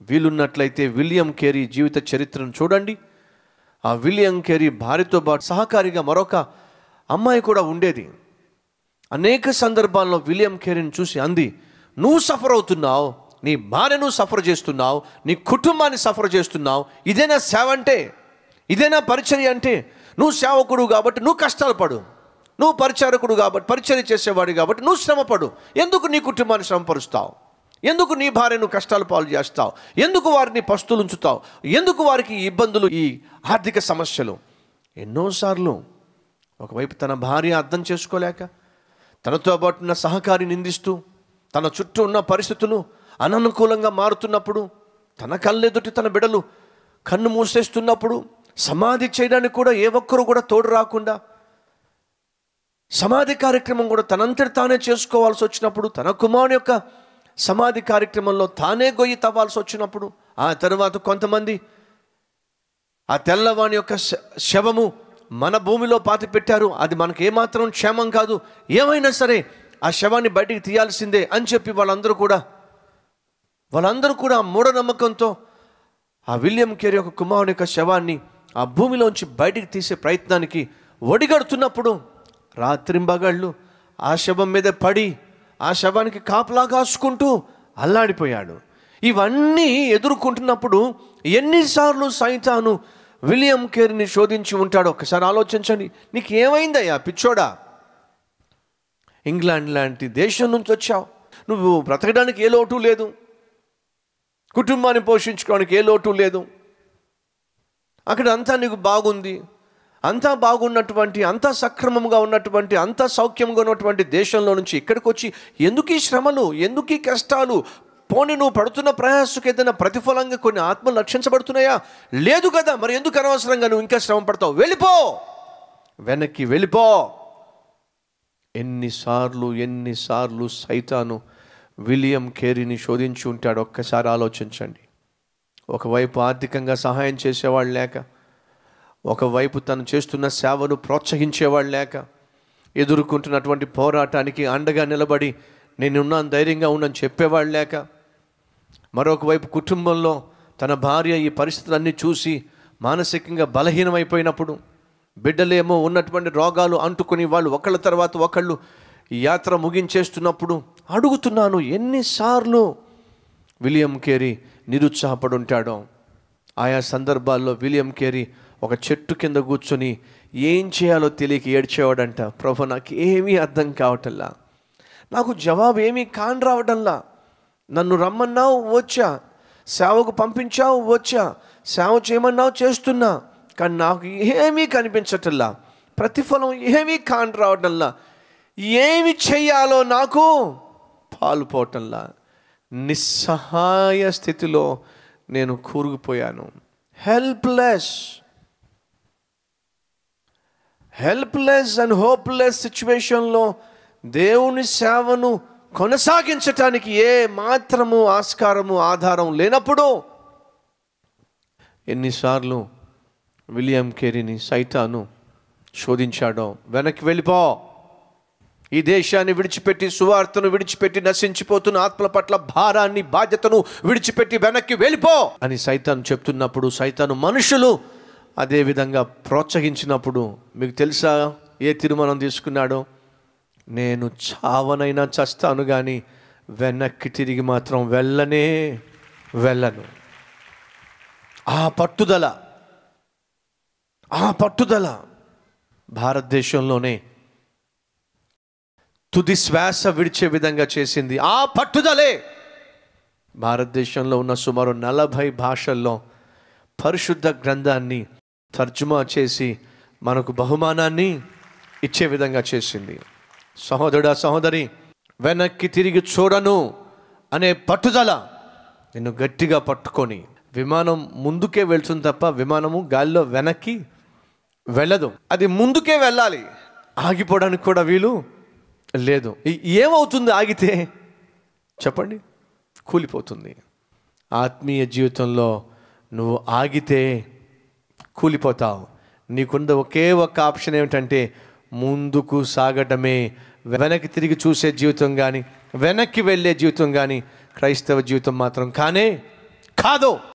వీలున్నట్లయితే William Carey జీవిత చరిత్రను చూడండి ఆ విలియం కేరీ భార్యతో పాటు సహకారిగా మరొక అమ్మాయి కూడా ఉండేది అనేక సందర్భాల్లో విలియం కేరీని చూసి అంది నువ్వు సఫర్ అవుతున్నావు నీ భార్యను సఫర్ చేస్తున్నావు నీ కుటుంబాన్ని సఫర్ చేస్తున్నావు ఇదేనా సేవ అంటే ఇదేనా పరిచర్య అంటే నువ్వు సేవకుడు కాబట్టి నువ్వు కష్టాలు పడు నువ్వు పరిచారకుడు కాబట్టి పరిచర్య చేసేవాడు కాబట్టి నువ్వు శ్రమపడు ఎందుకు నీ కుటుంబాన్ని శ్రమపరుస్తావు ఎందుకు నీ భార్యను కష్టాలు పాలు చేస్తావు ఎందుకు వారిని పస్తులు ఉంచుతావు ఎందుకు వారికి ఈ ఇబ్బందులు ఈ ఆర్థిక సమస్యలు ఎన్నోసార్లు ఒకవైపు తన భార్య అర్థం చేసుకోలేక తనతో పాటు ఉన్న సహకారి నిందిస్తూ తన చుట్టూ ఉన్న పరిస్థితులు అననుకూలంగా మారుతున్నప్పుడు తన కళ్ళెదుటి తన బిడలు కన్ను మూసేస్తున్నప్పుడు సమాధి చేయడానికి కూడా ఏ ఒక్కరు కూడా తోడు రాకుండా సమాధి కార్యక్రమం కూడా తనంతటి తానే చేసుకోవాల్సి వచ్చినప్పుడు తన కుమారుని యొక్క సమాధి కార్యక్రమంలో తానే గొయ్యి తవ్వాల్సి వచ్చినప్పుడు ఆ తర్వాత కొంతమంది ఆ తెల్లవాని యొక్క శ- శవము మన భూమిలో పాతి పెట్టారు అది మనకు ఏమాత్రం క్షేమం కాదు ఏమైనా సరే ఆ శవాన్ని బయటికి తీయాల్సిందే అని చెప్పి వాళ్ళందరూ కూడా వాళ్ళందరూ కూడా ఆ మూఢనమ్మకంతో ఆ విలియం కేరీ యొక్క కుమారుని యొక్క శవాన్ని ఆ భూమిలోంచి బయటికి తీసే ప్రయత్నానికి ఒడిగడుతున్నప్పుడు రాత్రింబగళ్ళు ఆ శవం మీద పడి ఆ శవానికి కాపలా కాసుకుంటూ అల్లాడిపోయాడు ఇవన్నీ ఎదుర్కొంటున్నప్పుడు ఎన్నిసార్లు సైతాను విలియం కేరీని శోధించి ఉంటాడో ఒకసారి ఆలోచించండి నీకు ఏమైందయ్యా పిచ్చోడా ఇంగ్లాండ్ లాంటి దేశం నుంచి వచ్చావు నువ్వు బ్రతకడానికి ఏ లోటు లేదు కుటుంబాన్ని పోషించుకోవడానికి ఏ లోటు లేదు అక్కడ అంతా నీకు బాగుంది అంతా బాగున్నటువంటి అంతా సక్రమంగా ఉన్నటువంటి అంతా సౌఖ్యంగా ఉన్నటువంటి దేశంలో నుంచి ఇక్కడికి వచ్చి ఎందుకు ఈ శ్రమలు ఎందుకు ఈ కష్టాలు పోనీ నువ్వు పడుతున్న ప్రయాసకు ఏదైనా ప్రతిఫలంగా కొన్ని ఆత్మలు రక్షించబడుతున్నాయా లేదు కదా మరి ఎందుకు అనవసరంగా నువ్వు ఇంకా శ్రమ పడతావు వెళ్ళిపో వెనక్కి వెళ్ళిపో ఎన్నిసార్లు ఎన్నిసార్లు సైతాను విలియం కేరీని శోధించి ఉంటాడు ఒక్కసారి ఆలోచించండి ఒకవైపు ఆర్థికంగా సహాయం చేసేవాళ్ళు లేక ఒకవైపు తను చేస్తున్న సేవను ప్రోత్సహించేవాళ్ళు లేక ఎదుర్కొంటున్నటువంటి పోరాటానికి అండగా నిలబడి నేనున్నాను ధైర్యంగా ఉండని చెప్పేవాళ్ళు లేక మరొక వైపు కుటుంబంలో తన భార్య ఈ పరిస్థితులన్నీ చూసి మానసికంగా బలహీనమైపోయినప్పుడు బిడ్డలేమో ఉన్నటువంటి రోగాలు అంటుకుని వాళ్ళు ఒకళ్ళ తర్వాత ఒకళ్ళు ఈ యాత్ర ముగించేస్తున్నప్పుడు అడుగుతున్నాను ఎన్నిసార్లు విలియం కేరీ నిరుత్సాహపడి ఉంటాడో ఆయా సందర్భాల్లో విలియం కేరీ ఒక చెట్టు కింద కూర్చొని ఏం చేయాలో తెలియక ఏడ్చేవాడంట ప్రభు నాకు ఏమీ అర్థం కావటంలా నాకు జవాబు ఏమీ కాని రావడంలా నన్ను రమ్మన్నావు వచ్చా సేవకు పంపించావు వచ్చా సేవ చేయమన్నావు చేస్తున్నా కానీ నాకు ఏమీ కనిపించటల్లా ప్రతిఫలం ఏమీ కాని రావడంలా ఏమి చెయ్యాలో నాకు పాలుపోవటంలా నిస్సహాయ స్థితిలో నేను కూరుకుపోయాను హెల్ప్లెస్ హెల్ప్లెస్ అండ్ హోప్లెస్ సిచ్యువేషన్లో దేవుని సేవను కొనసాగించటానికి ఏ మాత్రము ఆస్కారము ఆధారం లేనప్పుడు ఎన్నిసార్లు విలియం కేరీని సైతాను శోధించాడో వెనక్కి వెళ్ళిపో ఈ దేశాన్ని విడిచిపెట్టి సువార్తను విడిచిపెట్టి నశించిపోతున్న ఆత్మల పట్ల భారాన్ని బాధ్యతను విడిచిపెట్టి వెనక్కి వెళ్ళిపో అని సైతాను చెప్తున్నప్పుడు సైతాను మనుషులు అదే విధంగా ప్రోత్సహించినప్పుడు మీకు తెలుసా ఏ తీర్మానం తీసుకున్నాడో నేను చావనైనా చస్తాను కానీ వెనక్కి తిరిగి మాత్రం వెళ్ళనే వెళ్ళను ఆ పట్టుదల ఆ పట్టుదల భారతదేశంలోనే తుది శ్వాస విడిచే విధంగా చేసింది ఆ పట్టుదలే భారతదేశంలో ఉన్న సుమారు నలభై భాషల్లో పరిశుద్ధ గ్రంథాన్ని తర్జుమా చేసి మనకు బహుమానాన్ని ఇచ్చే విధంగా చేసింది సహోదరుడా సహోదరి వెనక్కి తిరిగి చూడను అనే పట్టుదల నిన్ను గట్టిగా పట్టుకొని విమానం ముందుకే వెళ్తుంది తప్ప విమానము గాలిలో వెనక్కి వెళ్ళదు అది ముందుకే వెళ్ళాలి ఆగిపోవడానికి కూడా వీలు లేదు ఈ- ఏమవుతుంది ఆగితే చెప్పండి కూలిపోతుంది ఆత్మీయ జీవితంలో నువ్వు ఆగితే కూలిపోతావు నీకున్న ఒకే ఒక్క ఆప్షన్ ఏమిటంటే ముందుకు సాగటమే వెనక్కి తిరిగి చూసే జీవితం కానీ వెనక్కి వెళ్ళే జీవితం కానీ క్రైస్తవ జీవితం మాత్రం కానే కాదు